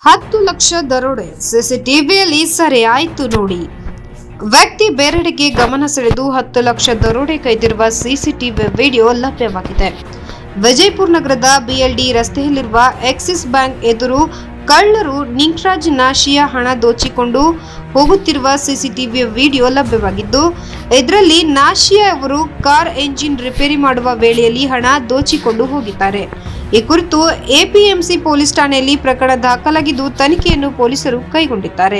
ಹತ್ತು ಲಕ್ಷ ದರೋಡೆ ಸಿಸಿಟಿವಿಯಲ್ಲಿ ಸೆರೆ ಆಯ್ತು ನೋಡಿ ವ್ಯಕ್ತಿ ಬೇರೆಡೆಗೆ ಗಮನ ಸೆಳೆದು ಹತ್ತು ಲಕ್ಷ ದರೋಡೆ ಕೈದಿರುವ ಸಿಸಿಟಿವಿ ವಿಡಿಯೋ ಲಭ್ಯವಾಗಿದೆ ವಿಜಯಪುರ ನಗರದ ಬಿಎಲ್ಡಿ ರಸ್ತೆಯಲ್ಲಿರುವ ಎಕ್ಸಿಸ್ ಬ್ಯಾಂಕ್ ಎದುರು ಕಳ್ಳರು ನಿಂಟ್ರಾಜ್ ನಾಶಿಯ ಹಣ ದೋಚಿಕೊಂಡು ಹೋಗುತ್ತಿರುವ ಸಿಸಿಟಿವಿ ವಿಡಿಯೋ ಲಭ್ಯವಾಗಿದ್ದು ಇದರಲ್ಲಿ ನಾಶಿಯಾ ಅವರು ಕಾರ್ ಎಂಜಿನ್ ರಿಪೇರಿ ಮಾಡುವ ವೇಳೆಯಲ್ಲಿ ಹಣ ದೋಚಿಕೊಂಡು ಹೋಗಿದ್ದಾರೆ ಈ ಕುರಿತು ಎಪಿಎಂಸಿ ಪೊಲೀಸ್ ಠಾಣೆಯಲ್ಲಿ ಪ್ರಕರಣ ದಾಖಲಾಗಿದ್ದು ತನಿಖೆಯನ್ನು ಪೊಲೀಸರು ಕೈಗೊಂಡಿದ್ದಾರೆ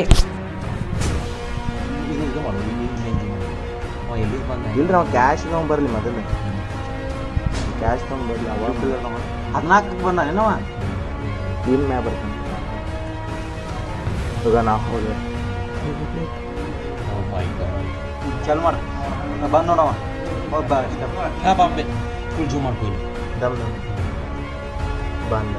ಇದು ಇದು ಮಾಡು ಇಲ್ಲಿ ಇಲ್ಲಿ ಅವ ಎಲ್ಲಿಗೆ ಬಂದ ಇಲ್ರಿ ಅವ ಕ್ಯಾಶ್ ತಗೊಂಡ್ ಬರ್ಲಿ ಮೊದಲು ಕ್ಯಾಶ್ ತಗೊಂಡ್ ಬರ್ಲಿ ಅವಾಗ ಹದಿನಾಲ್ಕು ಬಂದ ಏನವ ಟೀಮ್ ಮ್ಯಾ ಬರ್ತಾನೆ ಈಗ ನಾ ಹೋದೆ ಚಲ್ ಮಾಡು ಬಂದ್ ನೋಡವ ಹೋಗ್ ಬಾ ಸ್ಟೆಪ್ ಹಾ ಬಾಂಬೆ ಫುಲ್ ಜೂಮ್ ಮಾಡ್ಕೊ ಇಲ್ಲಿ ದಮ್ ದಮ್ ಬಂದ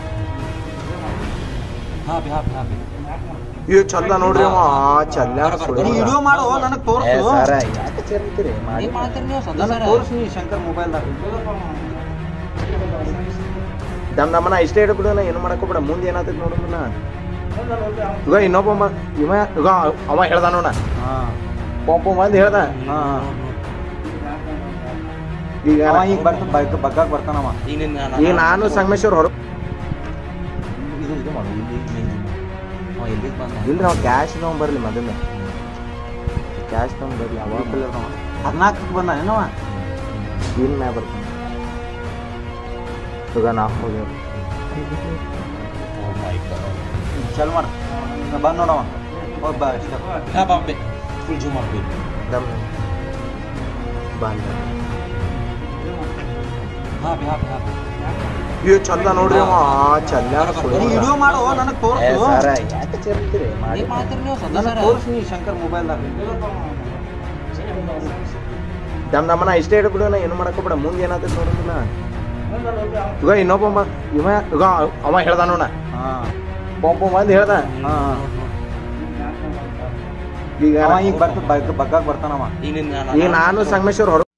ಹಾ ಬಿ ಹಾ ಬಿ ಹಾ ಬಿ ಇವ್ ಚಲ್ಲ ನೋಡ್ರಿ ಅವ ಚಲ್ಲ ನೀ ವಿಡಿಯೋ ಮಾಡು ನನಗೆ ತೋರ್ಸು ಸರ ಯಾಕೆ ಚರ್ತೀರಿ ಮಾಡಿ ಏನ್ ಮಾಡ್ತೀರಿ ನೀವು ಸದಾ ನನಗೆ ತೋರ್ಸು ನೀ ಶಂಕರ್ ಮೊಬೈಲ್ದಾಗ ದಮ್ ದಮ್ಮನ ಇಷ್ಟೇ ಇಡ್ಬಿಡು ನಾ ಏನು ಮಾಡಕ್ ಹೋಗ್ಬೇಡ ಮುಂದೆ ಏನಾಗ್ತೈತಿ ನೋಡೋಣ ಈಗ ಇನ್ನೊಬ್ಬ ಮ- ಇವ ಈಗ ಅವ ಹೇಳ್ದ ನೋಡ ಹಾಂ ಪಂಪ ಮಂದಿ ಹೇಳ್ದ ಹಾಂ ಈಗ ಅವ ಈಗ ಬರ್ತಾನ ಬಗ್ ಬಗ್ಗಾಕ್ ಬರ್ತಾನವ ಈಗ ನಿನ್ನ ಈಗ ನಾನು ಸಂಗಮೇಶ್ವರ್ ಹೊರ ಇದು ಇದು ಮಾಡು ಇಲ್ಲಿ ಇಲ್ಲಿ ಅವ ಎಲ್ಲಿಗೆ ಬಂದ ಇಲ್ರಿ ಅವ ಕ್ಯಾಶ್ ತಗೊಂಡ್ ಬರ್ಲಿ ಮೊದಲು ಕ್ಯಾಶ್ ತಗೊಂಡ್ ಬರ್ಲಿ ಅವಾಗ ಹದಿನಾಲ್ಕು ಬಂದ ಏನವ ಟೀಮ್ ಮ್ಯಾ ಬರ್ತಾನೆ ಈಗ ನಾ ಹೋದೆ ಓ ಮೈ ಗಾಡ್ ಚಲ್ ಮಾಡು ಬಂದ್ ನೋಡವ ಹೋಗ್ ಬಾ ಸ್ಟೆಪ್ ಹಾ ಬಾಂಬೆ ಫುಲ್ ಜೂಮ್ ಮಾಡ್ಕೊ ಇಲ್ಲಿ ದಮ್ ಬಂದ ಹಾ ಬಿ ಹಾ ಬಿ ಹಾ ಬಿ ಇವ್ ಚಲ್ಲ ನೋಡ್ರಿ ಅವ ಚಲ್ಲ ನೀ ವಿಡಿಯೋ ಮಾಡು ನನಗೆ ತೋರ್ಸು ಸರ ಯಾಕೆ ಚರ್ತೀರಿ ಮಾಡಿ ಏನ್ ಮಾಡ್ತೀರಿ ನೀವು ಸದಾ ನನಗೆ ತೋರ್ಸು ನೀ ಶಂಕರ್ ಮೊಬೈಲ್ದಾಗ ದಮ್ ದಮ್ಮನ ಇಷ್ಟೇ ಇಡ್ಬಿಡು ನಾ ಏನು ಮಾಡಕ್ ಹೋಗ್ಬೇಡ ಮುಂದೆ ಏನಾಗ್ತೈತಿ ನೋಡೋಣ ಈಗ ಇನ್ನೊಬ್ಬ ಮ- ಇವ ಈಗ ಅವ ಹೇಳ್ದ ನೋಡ ಹಾಂ ಪಂಪ ಮಂದಿ ಹೇಳ್ದ ಹಾಂ ಈಗ ಅವ ಈಗ ಬರ್ತ ಬಗ್ ಬಗ್ಗಾಕ್ ಬರ್ತಾನವ ಈಗ ನಿನ್ನ ಈಗ ನಾನು ಸಂಗಮೇಶ್ವರ್ ಹೊರ